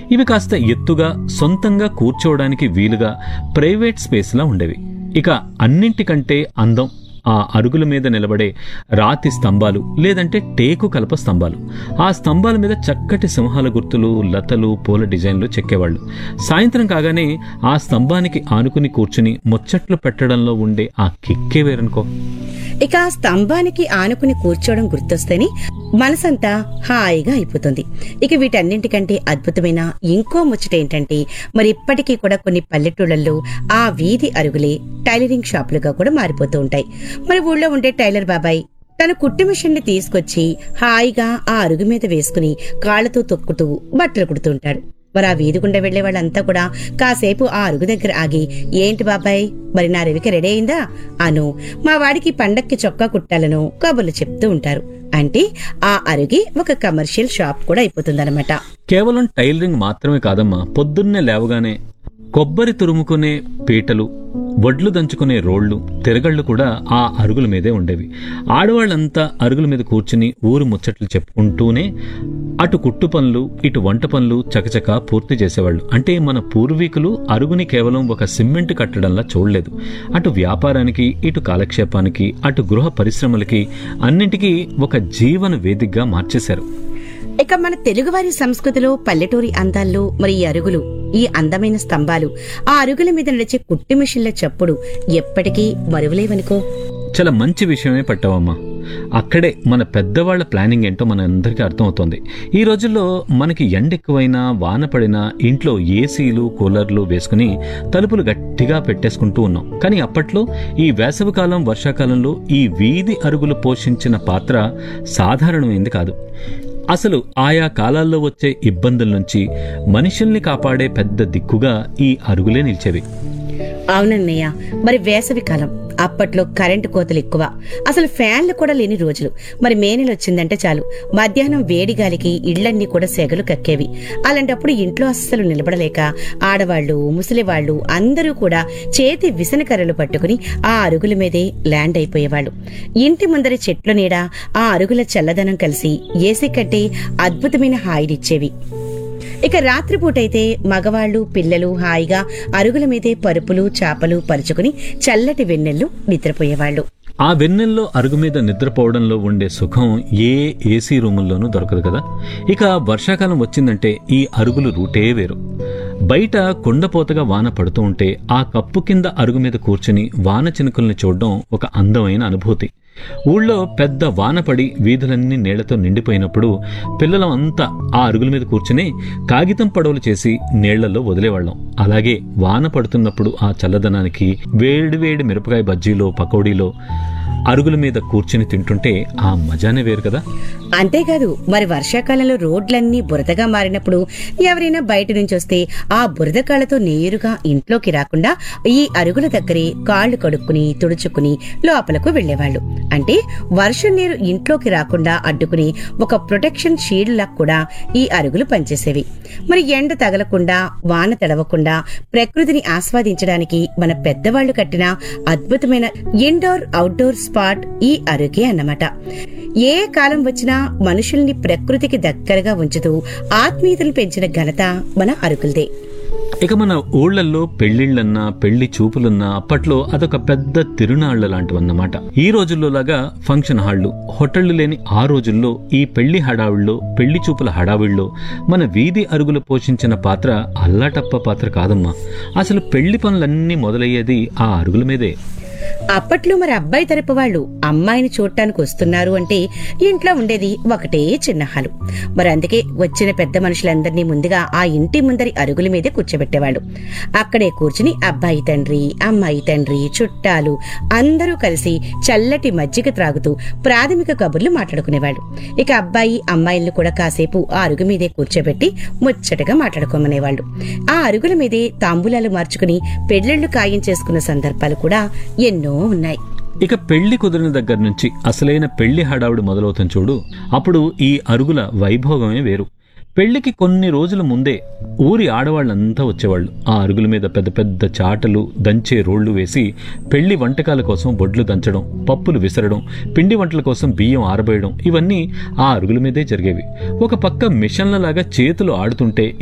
ఇవి కాస్త ఎత్తుగా సొంతంగా కూర్చోవడానికి వీలుగా ప్రైవేట్ స్పేస్లా ఉండేవి ఇక అన్నింటికంటే అందం ఆ అరుగుల మీద నిలబడే రాతి స్తంభాలు లేదంటే టేకు కలప స్తంభాలు ఆ స్తంభాల మీద చక్కటి సింహాల గుర్తులు లతలు పూల డిజైన్లు చెక్కేవాళ్ళు సాయంత్రం కాగానే ఆ స్తంభానికి ఆనుకుని కూర్చుని ముచ్చట్లు పెట్టడంలో ఉండే ఆ కిక్కే వేరనుకో ఇక ఆ స్తంభానికి ఆనుకుని కూర్చోవడం గుర్తొస్తేనే మనసంతా హాయిగా అయిపోతుంది ఇక వీటన్నింటికంటే అద్భుతమైన ఇంకో ముచ్చట ఏంటంటే మరి ఇప్పటికీ కూడా కొన్ని పల్లెటూళ్ళల్లో ఆ వీధి అరుగులే టైలరింగ్ షాపులుగా కూడా మారిపోతూ ఉంటాయి మరి ఊళ్ళో ఉండే టైలర్ బాబాయ్ తన కుట్టు మిషన్ ని తీసుకొచ్చి హాయిగా ఆ అరుగు మీద వేసుకుని కాళ్లతో తొక్కుతూ బట్టలు కుడుతుంటాడు మరి ఆ వీధి గుండా వెళ్లే వాళ్ళంతా కూడా కాసేపు ఆ అరుగు దగ్గర ఆగి ఏంటి బాబాయ్ మరి నా రవికి రెడీ అయిందా అను మా వాడికి పండక్కి చొక్కా కుట్టాలను కబుర్లు చెప్తూ ఉంటారు అంటే ఆ అరుగి ఒక కమర్షియల్ షాప్ కూడా అయిపోతుందన్నమాట కేవలం టైలరింగ్ మాత్రమే కాదమ్మా పొద్దున్నే లేవగానే కొబ్బరి తురుముకునే పీటలు వడ్లు దంచుకునే రోళ్లు తిరగళ్ళు కూడా ఆ అరుగుల మీదే ఉండేవి ఆడవాళ్ళంతా అరుగుల మీద కూర్చుని ఊరు ముచ్చట్లు చెప్పుకుంటూనే అటు కుట్టు పనులు ఇటు వంట పనులు చకచక పూర్తి చేసేవాళ్ళు అంటే మన పూర్వీకులు అరుగుని కేవలం ఒక సిమెంట్ కట్టడంలా చూడలేదు అటు వ్యాపారానికి ఇటు కాలక్షేపానికి అటు గృహ పరిశ్రమలకి అన్నింటికీ ఒక జీవన వేదికగా మార్చేశారు ఇక మన తెలుగువారి సంస్కృతిలో పల్లెటూరి అందాల్లో మరి ఈ అరుగులు ఈ అందమైన స్తంభాలు ఆ అరుగుల మీద నడిచే కుట్టు మిషన్ల చప్పుడు ఎప్పటికీ మరువలేవనుకో చాలా మంచి విషయమే పట్టావమ్మా అక్కడే మన పెద్దవాళ్ల ప్లానింగ్ ఏంటో మన అందరికీ అర్థమవుతోంది ఈ రోజుల్లో మనకి ఎండ ఎక్కువైనా వాన పడినా ఇంట్లో ఏసీలు కూలర్లు వేసుకుని తలుపులు గట్టిగా పెట్టేసుకుంటూ ఉన్నాం కానీ అప్పట్లో ఈ వేసవికాలం వర్షాకాలంలో ఈ వీధి అరుగులు పోషించిన పాత్ర సాధారణమైంది కాదు అసలు ఆయా కాలాల్లో వచ్చే ఇబ్బందుల నుంచి మనుషుల్ని కాపాడే పెద్ద దిక్కుగా ఈ అరుగులే నిలిచేవి అవునన్నయ్య మరి వేసవి కాలం అప్పట్లో కరెంటు కోతలు ఎక్కువ అసలు ఫ్యాన్లు కూడా లేని రోజులు మరి మే నెల వచ్చిందంటే చాలు మధ్యాహ్నం వేడి గాలికి ఇళ్లన్నీ కూడా సెగలు కక్కేవి అలాంటప్పుడు ఇంట్లో అస్సలు నిలబడలేక ఆడవాళ్లు ముసలివాళ్లు అందరూ కూడా చేతి విసనకర్రలు పట్టుకుని ఆ అరుగుల మీదే ల్యాండ్ అయిపోయేవాళ్లు ఇంటి ముందరి చెట్ల నీడ ఆ అరుగుల చల్లదనం కలిసి ఏసీ కట్టి అద్భుతమైన హాయినిచ్చేవి ఇక రాత్రిపూటైతే మగవాళ్లు పిల్లలు హాయిగా అరుగుల మీదే పరుపులు చాపలు పరుచుకుని చల్లటి వెన్నెల్లు నిద్రపోయేవాళ్లు ఆ వెన్నెల్లో అరుగు మీద నిద్రపోవడంలో ఉండే సుఖం ఏ ఏసీ రూముల్లోనూ దొరకదు కదా ఇక వర్షాకాలం వచ్చిందంటే ఈ అరుగులు రూటే వేరు బయట కుండపోతగా వాన పడుతూ ఉంటే ఆ కప్పు కింద అరుగు మీద కూర్చుని వాన చినుకుల్ని చూడడం ఒక అందమైన అనుభూతి ఊళ్ళో పెద్ద వాన పడి వీధులన్నీ నీళ్లతో నిండిపోయినప్పుడు పిల్లలం అంతా ఆ అరుగుల మీద కూర్చుని కాగితం పడవలు చేసి నీళ్లలో వదిలేవాళ్ళం అలాగే వాన పడుతున్నప్పుడు ఆ చల్లదనానికి వేడివేడి మిరపకాయ బజ్జీలో పకోడీలో అరుగుల మీద కూర్చుని తింటుంటే ఆ మజానే వేరు కదా అంతేకాదు మరి వర్షాకాలంలో రోడ్లన్నీ బురదగా మారినప్పుడు ఎవరైనా బయట నుంచి వస్తే ఆ బురద కాళ్లతో నేరుగా ఇంట్లోకి రాకుండా ఈ అరుగుల దగ్గరే కాళ్లు కడుక్కుని తుడుచుకుని లోపలకు వెళ్లేవాళ్లు అంటే వర్షం నీరు ఇంట్లోకి రాకుండా అడ్డుకుని ఒక ప్రొటెక్షన్ షీల్డ్ లా కూడా ఈ అరుగులు పనిచేసేవి మరి ఎండ తగలకుండా వాన తడవకుండా ప్రకృతిని ఆస్వాదించడానికి మన పెద్దవాళ్లు కట్టిన అద్భుతమైన ఇండోర్ అవుట్డోర్ స్పాట్ ఈ అరుగే అన్నమాట ఏ కాలం వచ్చినా మనుషుల్ని ప్రకృతికి దగ్గరగా ఉంచుతూ ఆత్మీయతలు పెంచిన ఘనత మన అరుకులదే ఇక మన ఊళ్ళల్లో పెళ్లిళ్ళన్నా పెళ్లి చూపులున్నా అప్పట్లో అదొక పెద్ద తిరునాళ్ల లాంటివన్నమాట ఈ రోజుల్లో లాగా ఫంక్షన్ హాళ్లు హోటళ్లు లేని ఆ రోజుల్లో ఈ పెళ్లి హడావుల్లో పెళ్లి చూపుల హడావిల్లో మన వీధి అరుగులు పోషించిన పాత్ర అల్లాటప్ప పాత్ర కాదమ్మా అసలు పెళ్లి పనులన్నీ మొదలయ్యేది ఆ అరుగుల మీదే అప్పట్లో మరి అబ్బాయి తరపు వాళ్ళు అమ్మాయిని చూడటానికి వస్తున్నారు అంటే ఇంట్లో ఉండేది ఒకటే చిన్న హాలు మరి అందుకే వచ్చిన పెద్ద మనుషులందరినీ ముందుగా ఆ ఇంటి ముందరి అరుగుల మీదే కూర్చోబెట్టేవాళ్ళు అక్కడే కూర్చుని అబ్బాయి తండ్రి అమ్మాయి తండ్రి చుట్టాలు అందరూ కలిసి చల్లటి మజ్జిగ త్రాగుతూ ప్రాథమిక కబుర్లు మాట్లాడుకునేవాళ్ళు ఇక అబ్బాయి అమ్మాయిలను కూడా కాసేపు ఆ అరుగు మీదే కూర్చోబెట్టి ముచ్చటగా మాట్లాడుకోమనేవాళ్ళు ఆ అరుగుల మీదే తాంబూలాలు మార్చుకుని పెళ్లిళ్లు ఖాయం చేసుకున్న సందర్భాలు కూడా ఎన్నో ఉన్నాయి ఇక పెళ్లి కుదిరిన దగ్గర నుంచి అసలైన పెళ్లి హడావుడి మొదలవుతుంది చూడు అప్పుడు ఈ అరుగుల వైభోగమే వేరు పెళ్లికి కొన్ని రోజుల ముందే ఊరి ఆడవాళ్ళంతా వచ్చేవాళ్ళు ఆ అరుగుల మీద పెద్ద పెద్ద చాటలు దంచే రోళ్లు వేసి పెళ్లి వంటకాల కోసం బొడ్లు దంచడం పప్పులు విసరడం పిండి వంటల కోసం బియ్యం ఆరబోయడం ఇవన్నీ ఆ అరుగుల మీదే జరిగేవి ఒక పక్క మిషన్లలాగా చేతులు ఆడుతుంటే